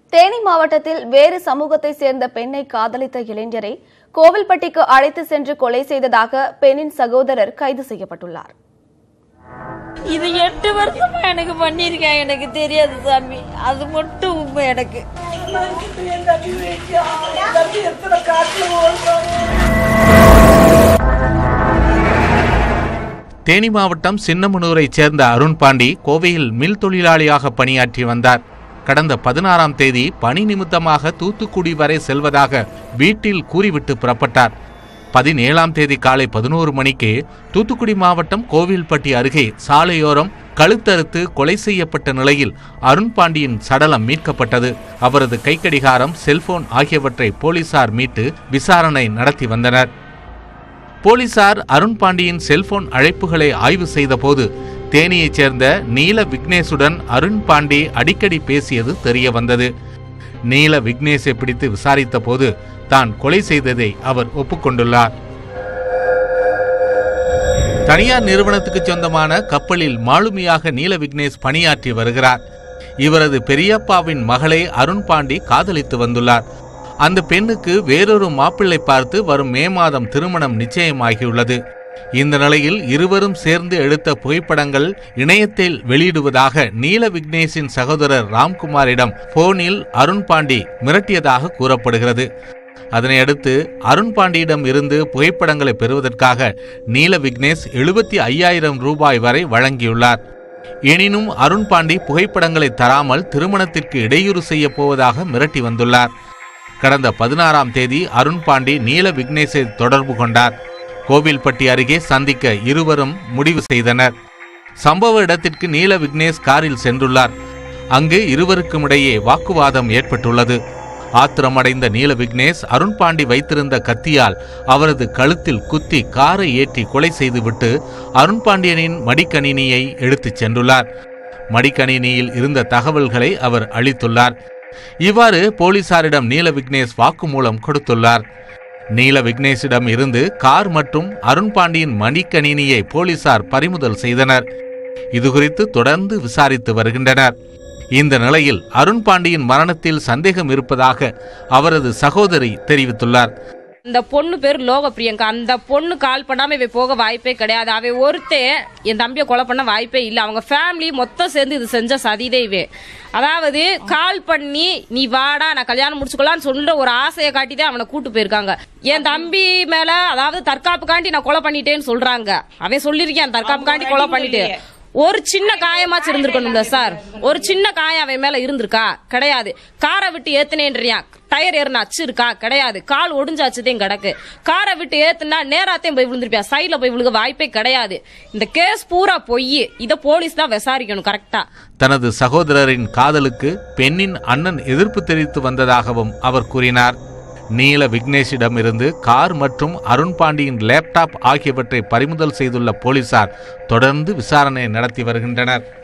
தேனி மாவட்டத்தில் வேறு சமூகத்தை சேர்ந்த பெண்ணை காதலித்த இளைஞரை கோவில்பட்டிக்கு அழைத்து சென்று கொலை செய்ததாக பெண்ணின் சகோதரர் கைது செய்யப்பட்டுள்ளார் இது எட்டு வருஷமா எனக்கு பண்ணியிருக்கேன் எனக்கு தெரியாது சாமி அது மட்டும் உண்மை எனக்கு தேனி மாவட்டம் சின்னமனூரைச் சேர்ந்த அருண் பாண்டி கோவையில் மில் தொழிலாளியாக பணியாற்றி வந்தார் கடந்த பதினாறாம் தேதி பணி நிமித்தமாக தூத்துக்குடி வரை செல்வதாக வீட்டில் கூறிவிட்டு புறப்பட்டார் பதினேழாம் தேதி காலை பதினோரு மணிக்கு தூத்துக்குடி மாவட்டம் கோவில்பட்டி அருகே சாலையோரம் கழுத்தறுத்து கொலை செய்யப்பட்ட நிலையில் அருண் பாண்டியின் சடலம் மீட்கப்பட்டது அவரது கைக்கடிகாரம் செல்போன் ஆகியவற்றை போலீசார் மீட்டு விசாரணை நடத்தி வந்தனர் போலீசார் அருண் பாண்டியின் செல்போன் அழைப்புகளை ஆய்வு செய்தபோது தேனியைச் சேர்ந்த நீல விக்னேஷுடன் அருண் பாண்டி அடிக்கடி பேசியது தெரிய வந்தது நீல விக்னேஷை பிடித்து விசாரித்த போது தான் கொலை செய்ததை அவர் ஒப்புக்கொண்டுள்ளார் தனியார் நிறுவனத்துக்கு சொந்தமான கப்பலில் மாலுமியாக நீல விக்னேஷ் பணியாற்றி வருகிறார் இவரது பெரியப்பாவின் மகளை அருண் பாண்டி காதலித்து வந்துள்ளார் அந்த பெண்ணுக்கு வேறொரு மாப்பிள்ளை பார்த்து வரும் மே மாதம் திருமணம் நிச்சயமாகியுள்ளது இந்த நிலையில் இருவரும் சேர்ந்து எடுத்த புகைப்படங்கள் இணையத்தில் வெளியிடுவதாக நீல விக்னேஷின் சகோதரர் ராம்குமாரிடம் போனில் அருண் பாண்டி மிரட்டியதாக கூறப்படுகிறது அதனையடுத்து அருண் பாண்டியிடம் இருந்து புகைப்படங்களை பெறுவதற்காக நீல விக்னேஷ் எழுபத்தி ஐயாயிரம் ரூபாய் வரை வழங்கியுள்ளார் எனினும் அருண் பாண்டி புகைப்படங்களை தராமல் திருமணத்திற்கு இடையூறு செய்ய போவதாக மிரட்டி வந்துள்ளார் கடந்த பதினாறாம் தேதி அருண் பாண்டி நீல விக்னேஷை தொடர்பு கொண்டார் கோவில்பட்டி அருகே சந்திக்க இருவரும் முடிவு செய்தனர் சம்பவ இடத்திற்கு நீல விக்னேஷ் காரில் சென்றுள்ளார் அங்கு இருவருக்கும் இடையே வாக்குவாதம் ஏற்பட்டுள்ளது ஆத்திரமடைந்த நீல விக்னேஷ் அருண் பாண்டி வைத்திருந்த கத்தியால் அவரது கழுத்தில் குத்தி காரை ஏற்றி கொலை செய்துவிட்டு அருண் பாண்டியனின் மடிக்கணினியை எடுத்துச் சென்றுள்ளார் மடிக்கணினியில் இருந்த தகவல்களை அவர் அளித்துள்ளார் இவ்வாறு போலீசாரிடம் நீல விக்னேஷ் வாக்குமூலம் கொடுத்துள்ளார் நீல விக்னேஷிடம் இருந்து கார் மற்றும் அருண் பாண்டியின் மடிக்கணினியை போலீசார் பறிமுதல் செய்தனர் இதுகுறித்து தொடர்ந்து விசாரித்து வருகின்றனர் இந்த நிலையில் அருண் பாண்டியின் மரணத்தில் சந்தேகம் இருப்பதாக அவரது சகோதரி தெரிவித்துள்ளார் இந்த பொண்ணு பேர் லோக பிரியங்கா அந்த பொண்ணு கால் பண்ணாம இவ போக வாய்ப்பே கிடையாது அவ ஒருத்தே என் தம்பியை கொலை பண்ண வாய்ப்பே இல்லை அவங்க ஃபேமிலி மொத்தம் சேர்ந்து இது செஞ்ச சதிதே இவே அதாவது கால் பண்ணி நீ வாடா நான் கல்யாணம் முடிச்சுக்கலாம்னு சொல்ற ஒரு ஆசையை காட்டிதான் அவனை கூட்டு போயிருக்காங்க என் தம்பி மேல அதாவது தற்காப்புக்காண்டி நான் கொலை பண்ணிட்டேன்னு சொல்றாங்க அவன் சொல்லியிருக்கேன் தற்காப்புக்காண்டி கொலை பண்ணிட்டு ஒரு சின்ன காயமாச்சும் இருந்திருக்கணும்ல சார் ஒரு சின்ன காயம் அவன் மேல இருந்திருக்கா கிடையாது காரை விட்டு ஏத்துனேன்றியா டயர் ஏறின அச்சு இருக்கா கிடையாது கால் ஒடிஞ்சாச்சுதையும் கிடக்கு காரை விட்டு ஏத்துனா நேராத்தையும் போய் விழுந்திருப்பியா சைட்ல போய் விழுக வாய்ப்பே கிடையாது இந்த கேஸ் பூரா பொய் இத போலீஸ் தான் விசாரிக்கணும் கரெக்டா தனது சகோதரரின் காதலுக்கு பெண்ணின் அண்ணன் எதிர்ப்பு தெரிவித்து வந்ததாகவும் அவர் கூறினார் நீல விக்னேஷிடமிருந்து கார் மற்றும் அருண் பாண்டியின் லேப்டாப் ஆகியவற்றை பறிமுதல் செய்துள்ள போலீசார் தொடர்ந்து விசாரணை நடத்தி வருகின்றனர்